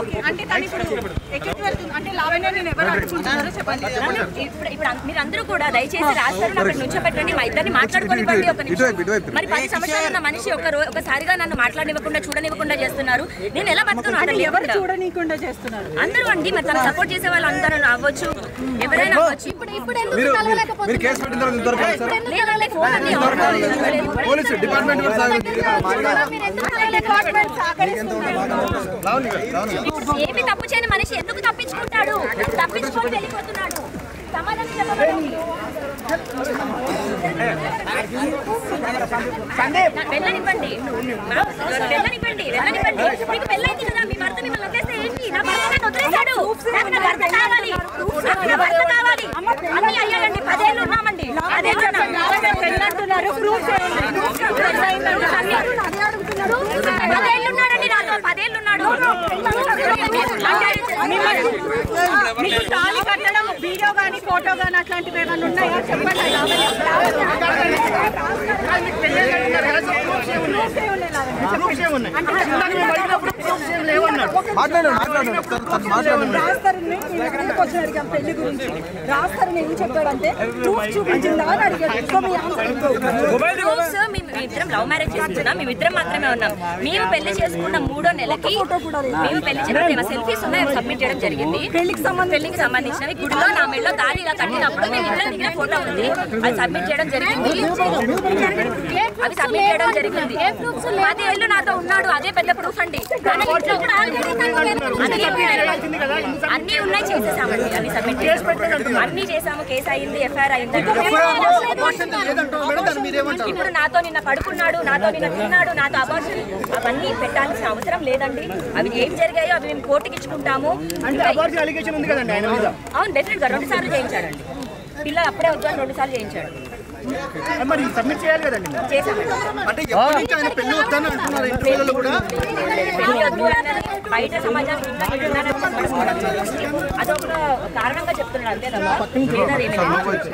Okay అంటే తను ఇప్పుడు ఎక్కడికి వెళ్తుంది అంటే లావణ్య నేను ఎవరు అడుగుతున్నారో చెప్పండి ఇప్పుడు ఇప్పుడు అం- మీరందరూ కూడా దయచేసి రాస్తారు అక్కడ నుంచోబెట్టండి మా ఇద్దరిని మాట్లాడుకోనివ్వండి ఒక నిమిషం మరి పది సంవత్సరాలు ఉన్న మనిషి ఒక రో- ఒకసారిగా నన్ను మాట్లాడనివ్వకుండా చూడనివ్వకుండా చేస్తున్నారు నేను ఎలా బతుకును అంటే అతను ఎవరు లేకుండా? చూడనీయకుండా చేస్తున్నారు అందరూ అండి మరి తను సపోర్ట్ చేసే వాళ్ళు అందరూ అవ్వచ్చు ఎవరైనా అవ్వచ్చు ఇప్పుడు ఇప్పుడు మీరు మీరు కేసు పెట్టిన తర్వాత ఇంతవరకు కాదు సార్ లేదండి ఫోన్ అన్ని ఆఫ్ చేయాలి. పోలీసు డిపార్ట్మెంట్ కూడా సాగండి రావుని గారు, రావుని గారు. ఏమి తప్పు చేయని మనిషి ఎందుకు తప్పించుకుంటాడు తప్పించుకొని వెళ్ళిపోతున్నాడు సమాధానం చెప్పమని వెళ్ళనివ్వండి మా- వెళ్ళనివ్వండి వెళ్ళనివ్వండి మీకు పెళ్ళైంది కదా మీ భర్త మిమ్మల్ని వదిలేస్తే ఏంటి నా భర్త నన్ను వదిలేశాడు నాకు నా భర్త కావాలి నాకు నా భర్త కావాలి అన్ని అయ్యాయండి పదేళ్ళు ఉన్నామండి పదేళ్ళు ఉన్నాం. పెళ్ళంటున్నారు ప్రూఫ్ పదేళ్ళు ఉన్నాడండి నాతో పదేళ్ళు ఉన్నాడు మీకు తాళి కట్టడం వీడియో కానీ ఫోటో కానీ అట్లాంటివి ఏమైనా ఉన్నాయా చెప్పండి మాట్లాడండి మాట్లాడండి ఒకసారి తను మాట్లాడండి రాస్తారని ఎక్కడికి వచ్చి అడిగాం పెళ్లి గురించి రాస్తారని ఏం చెప్పాడంటే ప్రూఫ్ చూపించిందా అని అడిగాడు సో మీ ఆన్సర్ Proofs మేము ఇద్దరం లవ్ మ్యారేజ్ చేసుకున్నాం మేము ఇద్దరం మాత్రమే ఉన్నాం మేము పెళ్లి చేసుకున్న మూడో నెలకి మేము పెళ్లి చేసుకున్న సెల్ఫీస్ ఉన్నాయి అవి సబ్మిట్ చేయడం జరిగింది పెళ్లికి సంబంధించి పెళ్లికి సంబంధించినవి గుడిలో నా మెడలో తాళి ఇలా కట్టినప్పుడు మేము ఇద్దరం దిగిన ఫోటో ఉంది అది సబ్మిట్ చేయడం జరిగింది అవి సబ్మిట్ చేయడం జరిగింది పది ఏళ్ళు నాతో ఉన్నాడు అదే పెద్ద ప్రూఫ్ అండి మన ఇంట్లో కూడా అన్నీ ఉన్నాయి. అన్నీ ఉన్నాయి చేసేసామండి అవి సబ్మిట్ చేసాము అన్నీ చేసాము కేసు అయింది ఎఫ్ఐఆర్ అయింది ఇప్పుడు నాతో నిన్న పడుకున్నాడు నాతో నిన్న తిన్నాడు నాతో అబార్షన్ అవన్నీ పెట్టాల్సిన అవసరం లేదండి అవి ఏం జరిగాయో అవి మేము కోర్టుకి ఇచ్చుకుంటాము అలిగేషన్ ఉంది కదండి ఆయన మీద అవును డెఫినెట్ గా రెండు సార్లు చేయించాడండి పిల్లలు అప్పుడే వద్దు అని రెండు సార్లు చేయించాడు మరి సబ్మిట్ చేయాలి కదండి చేశామండి అంటే ఎప్పటి నుంచి ఆయన పెళ్లి వద్దని అంటున్నారు ఇంటర్వ్యూలలో కూడా పెళ్లి వద్దు అన్నది బయట సమాజానికి ఇంకా విన్నారని చెప్పడం అదొక కారణంగా చెప్తున్నాడు అంతే తప్ప వేరేది ఏమీ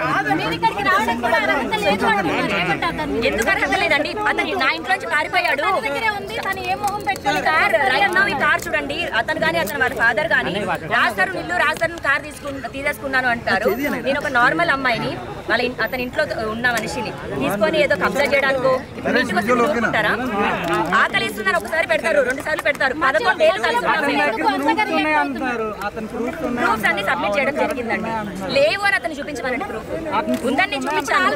లేదు. ఎందుకు అర్హత లేదండి అతను నా ఇంట్లో నుంచి పారిపోయాడు ఈ కార్ రైట్ నౌ ఈ కార్ చూడండి అతను గాని అతను వారి ఫాదర్ గాని రాస్తారు ఇల్లు రాస్తారు కార్ తీసుకు తీసేసుకున్నాను అంటారు నేను ఒక నార్మల్ అమ్మాయిని వాళ్ళ ఇన్- అతని ఇంట్లో ఉన్న మనిషిని తీసుకొని ఏదో కబ్జా చేయడానికో ఇప్పుడు ఇంటికి వచ్చి ఊరుకుంటారా ఆకలి ఇస్తున్నారు ఒకసారి పెడతారు రెండు సార్లు పెడతారు పదకొండు ఏళ్ళు కలిసి ప్రూఫ్స్ అన్ని సబ్మిట్ చేయడం జరిగిందండి లేవు అని అతను చూపించమనండి ప్రూఫ్ ఉందని నేను చూపించాను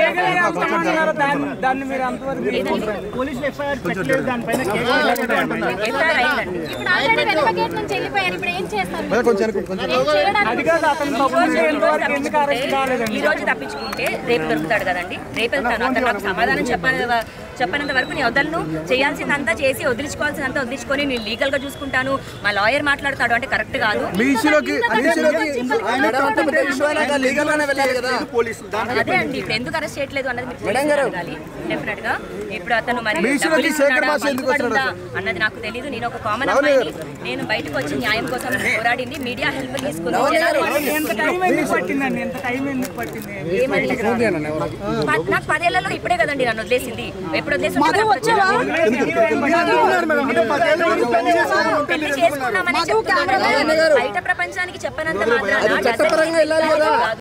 దాన్ని మీరు అంతవరకు లేదండి పోలీసులు ఎఫ్ఐఆర్ పెట్టలేదు దానిపైన కేసు పెట్టలేదు అంటున్నారు. ఎఫ్ఐఆర్ అయిందండి మరి కొంచెం వెనక్కి, కొంచెం అది కాదు అతను తప్పు చేసేంత వరకు ఎందుకు అరెస్ట్ కాలేదండి ఈ రోజు తప్పించుకుంటే రేపు దొరుకుతాడు కదండి రేపు వెళ్తాను అతను నాకు సమాధానం చెప్పని చెప్పనంత వరకు నేను వదలను చేయాల్సిందంతా చేసి వదిలించుకోవాల్సినంత వదిలించుకొని నేను లీగల్ గా చూసుకుంటాను మా లాయర్ మాట్లాడతాడు అంటే కరెక్ట్ కాదు మీ ఇష్యూలోకి మీ ఇష్యూలోకి లీగల్ గానే వెళ్ళాలి కదా అదే అండి ఇప్పుడు ఎందుకు అరెస్ట్ చేయట్లేదు అన్నది మీరు పోలీసులు అడగాలి డెఫినెట్ గా ఇప్పుడు అతను మరి మీ ఇష్యూలోకి డబ్బులు ఇస్తున్నాడా, శేఖర్ భాష ఎందుకు పలుకుబడి వస్తున్నాడు ఉందా అన్నది నాకు తెలియదు నేను ఒక కామన్ అమ్మాయిని నేను బయటకు వచ్చి న్యాయం కోసం పోరాడింది మీడియా హెల్ప్ తీసుకుంది జనాలు ఎంత టైం ఎందుకు పట్టిందండి ఎంత టైం ఎందుకు పట్టింది ఏమండి? ప- నాకు పదేళ్లలో ఇప్పుడే కదండి నన్ను వదిలేసింది ఎప్పుడు వదిలేసి ఉంటే నాకు వచ్చేదా? పెళ్లి చేసుకున్నామని చెప్తున్నాను. బయట ప్రపంచానికి చెప్పనంత మాత్రాన doesn't mean కాదు.